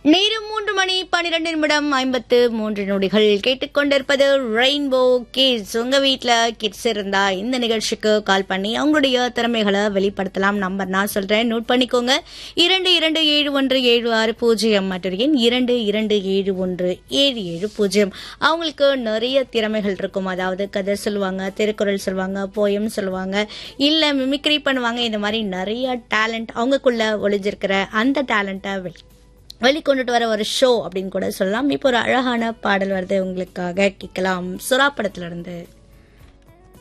நேரம் மூன்று மணி பன்னிரெண்டு நிமிடம் ஐம்பத்து மூன்று நொடிகள் கேட்டுக்கொண்டிருப்பது ரெயின்போ கிட்ஸ் உங்க வீட்ல கிட்ஸ் இருந்தா இந்த நிகழ்ச்சிக்கு கால் பண்ணி அவங்களுடைய திறமைகளை வெளிப்படுத்தலாம் நம்பர் நான் சொல்றேன் நோட் பண்ணிக்கோங்க இரண்டு இரண்டு ஏழு ஒன்று ஏழு ஆறு பூஜ்ஜியம் மற்றும் எண் இரண்டு இரண்டு ஏழு ஒன்று ஏழு ஏழு பூஜ்ஜியம் அவங்களுக்கு நிறைய திறமைகள் இருக்கும் அதாவது கதை சொல்லுவாங்க திருக்குறள் சொல்லுவாங்க போயம் சொல்லுவாங்க இல்ல மிமிக்ரி பண்ணுவாங்க இந்த மாதிரி நிறைய டேலண்ட் அவங்களுக்குள்ள ஒளிஞ்சிருக்கிற அந்த டேலண்ட்டை வெளி வெளிக்கொண்டுட்டு வர ஒரு ஷோ அப்படின்னு கூட சொல்லலாம் இப்போ ஒரு அழகான பாடல் வருது உங்களுக்காக கேட்கலாம் சுறா படத்துல இருந்து